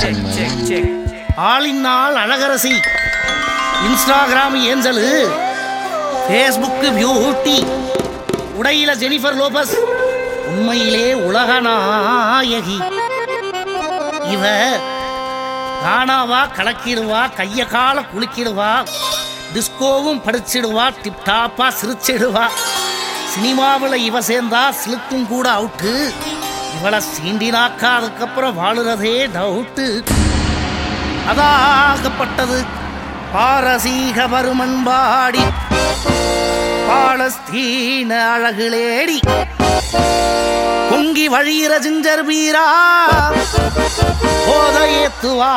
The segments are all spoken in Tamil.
ஆளினால் அழகரசி இன்ஸ்டாகிராம் ஏஞ்சலு ஃபேஸ்புக்கு பியூட்டி உடையில ஜெனிஃபர் லோபஸ் உண்மையிலே உலக நாயகி இவ காணாவா கலக்கிடுவா கைய கால குலுக்கிடுவா டிஸ்கோவும் படிச்சிடுவா டிப்டாப்பா சிரிச்சிடுவா சினிமாவில் இவ சேர்ந்தா சிலுக்கும் கூட அவுட்டு இவளை சீண்டினாக்கா அதுக்கப்புறம் வாழுறதே டவுட்டு அதாகப்பட்டது பாரசீக வருமன்பாடி பாலஸ்தீன அழகுலேடி பொங்கி வழியிற ஜிஞ்சர் வீரா போத ஏத்துவா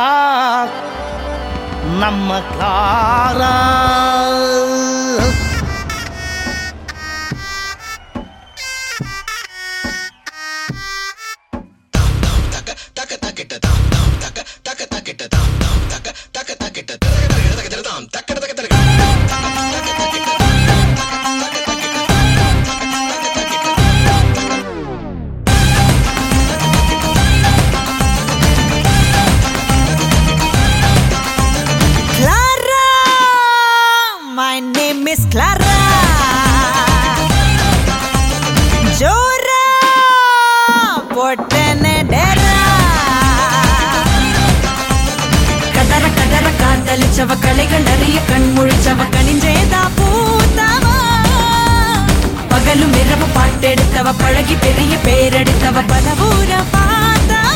நம்ம காரா Clara, my name is Clara. Jora, பொட்டன டெரா. கதற கதற காதலிச்சவ கலைகள் நிறைய கண் முழிச்சவ கணிஞ்சேதா பூத்தவ பகலும் இரவு பாட்டெடுத்தவ பழகி பெரிய பேரெடுத்தவ பல ஊர பார்த்தவ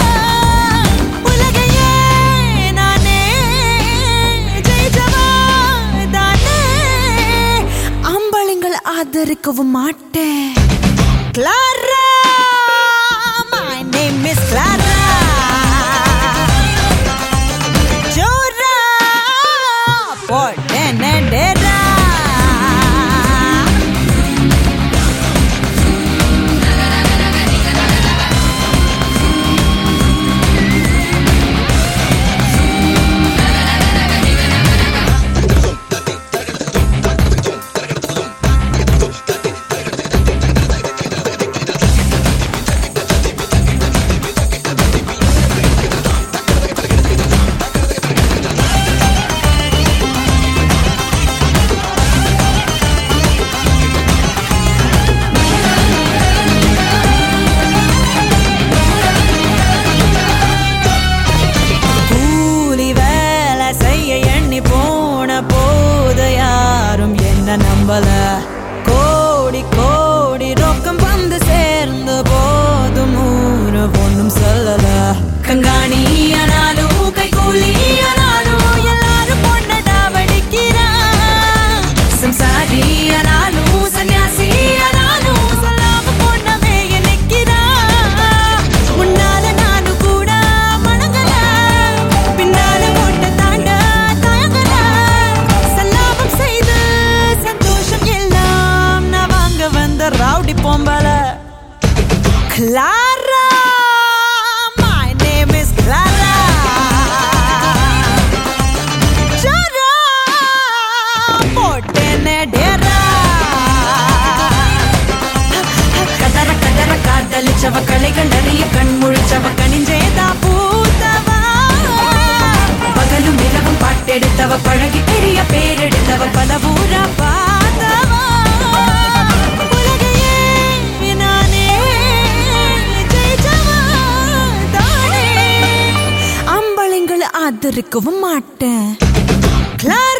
உலகையே நானே ஜெயிச்சவா தானே அம்பளங்கள் ஆதரிக்கவும் மாட்டேன் Clara my name is Clara ஜோரா போட்டேன் டெரா கூலி வேலை செய்ய எண்ணி போன போது யாரும் என்ன நம்பல கோடி கோடி ரொக்கம் வந்து சேர்ந்த போதும் ஊரு ஒண்ணும் சொல்லல கங்காணி ஆனாலும் கை கூலி ஆனாலும் எல்லாரும் பொண்ணடா வடிக்கிறான் சம்சாரி ஆனாலும் சன்னியாசி ஆனாலும் சொல்லாம பொண்ணவே நிற்கிறான் முன்னால நானும் கூட மணங்கல பின்னால போட்ட தாண்ட தயங்கல சல்லாபம் செய்து சந்தோஷம் எல்லாம் நான் வாங்க வந்த ரவுடி பொம்பல Clara my name is Clara ஜோரா போட்டேனே டேரா கதற கதற காதலிச்சவ கலைகள் நிறைய கண் முழிச்சவ கணிஞ்சேதா பூத்தவா பகலும் இரவும் பாட்டெடுத்தவ பழகி பெரிய பேரெடுத்தவ பல ஊரா பார்த்தவா உலகையே நானே ஜெயிச்சவா தானே அம்பளைங்களை ஆதரிக்கவும் மாட்டேன் கிளாரா